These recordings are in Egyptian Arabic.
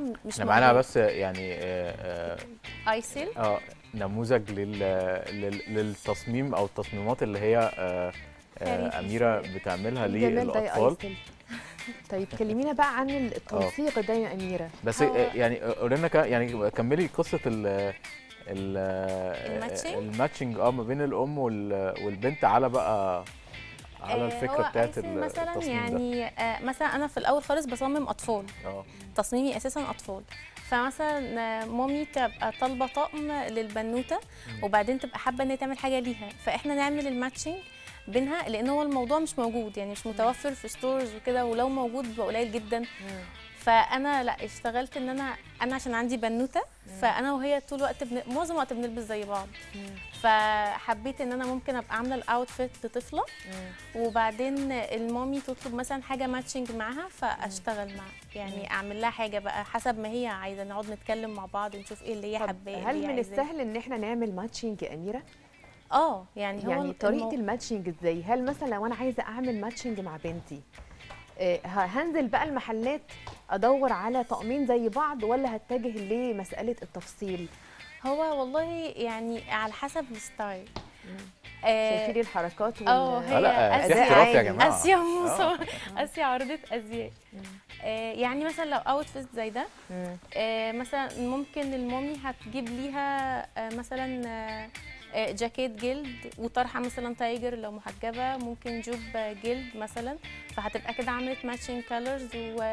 مش احنا معانا موجود. بس يعني آه، ايسل اه آه، نموذج لل لل- للتصميم او التصميمات اللي هي آه، خريفي آه، اميره شوية. بتعملها جمال ده يا للاطفال ايسل طيب كلمينا بقى عن التنسيق ده يا اميره بس هو- آه، يعني قولي لنا كا- يعني كملي قصه ال ال الماتشنج؟ الماتشنج اه ما بين الام وال- والبنت على بقى على آه، الفكره هو بتاعت أيسل مثلا التصميم ده يعني آه، مثلا انا في الاول خالص بصمم اطفال اه تصميمي اساسا اطفال فمثلا آه، مامي تبقى طالبه طقم للبنوته وبعدين تبقى حابه ان هي تعمل حاجه ليها فاحنا نعمل الماتشنج بينها لان هو الموضوع مش موجود يعني مش متوفر في ستورز وكده ولو موجود بيبقى قليل جدا فانا لا اشتغلت ان انا انا عشان عندي بنوته فانا وهي طول الوقت بن... معظم الوقت بنلبس زي بعض فحبيت ان انا ممكن ابقى عامله الاوتفيت لطفله وبعدين المامي تطلب مثلا حاجه ماتشنج معاها فاشتغل معاها يعني اعمل لها حاجه بقى حسب ما هي عايزه نقعد نتكلم مع بعض نشوف ايه اللي هي طب حباه هل اللي هي من عايزاه. السهل ان احنا نعمل ماتشنج يا اميره اه يعني هو يعني طريقه المو... الماتشنج ازاي هل مثلا لو انا عايزه اعمل ماتشنج مع بنتي آه، ه- هنزل بقى المحلات ادور على طقمين زي بعض ولا هتجه لمساله التفصيل هو والله يعني على حسب الستايل آه، شايفين لي الحركات وال اه آه، لا هي في أداء احتراف يا عالي. جماعه اسيا آه. مصر اسيا عرضة ازياء آه يعني مثلا لو اوتفيت زي ده مم. آه مثلا ممكن المامي هتجيب ليها آه مثلا آه آه، جاكيت جلد وطرحه مثلا تايجر لو محجبه ممكن جوب آه، جلد مثلا فهتبقى كده عملت ماتشنج كالرز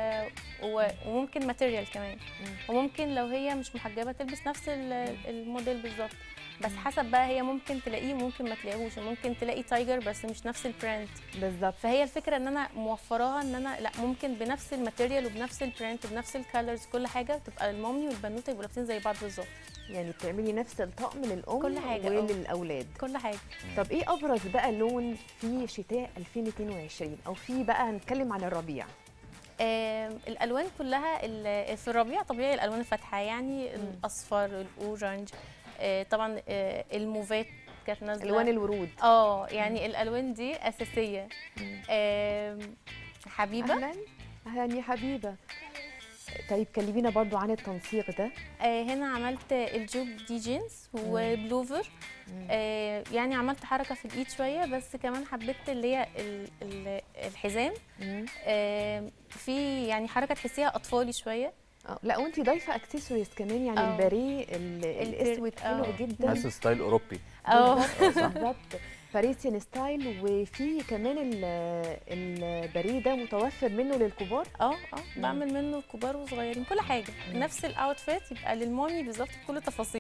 وممكن ماتيريال كمان وممكن لو هي مش محجبه تلبس نفس ال- الموديل بالظبط بس حسب بقى هي ممكن تلاقيه وممكن ما تلاقيهوش ممكن تلاقي تايجر بس مش نفس البراند بالظبط فهي الفكره ان انا موفراها ان انا لا ممكن بنفس الماتيريال وبنفس البرنت وبنفس الكالرز كل حاجه تبقى المامي والبنوته يبقوا لابسين زي بعض بالظبط يعني بتعملي نفس الطقم للام كل حاجة، آه. وللاولاد كل حاجه طب ايه ابرز بقى لون في شتاء 2022 او في بقى هنتكلم عن الربيع آم، الالوان كلها ال- في الربيع طبيعي الالوان الفاتحه يعني الاصفر الاورنج آه، طبعا آه، الموفات كانت نازله الوان الورود اه يعني الالوان دي اساسيه آم، حبيبه اهلا اهلا يا حبيبه طيب كلمينا برضو عن التنسيق ده آه، هنا عملت الجوب دي جينز وبلوفر آه، يعني عملت حركه في الايد شويه بس كمان حبيت اللي هي ال- ال- الحزام آه، في يعني حركه تحسيها اطفالي شويه اه لا وانت ضايفه اكسسوارز كمان يعني اه. الباريه ال- الاسود حلو اه. جدا حاسس ستايل اوروبي اه بالظبط بالظبط باريسيان ستايل وفي كمان ال- الباريه ده متوفر منه للكبار اه اه بعمل منه كبار وصغيرين كل حاجه نفس الاوتفيت يبقى للمامي بالظبط بكل تفاصيل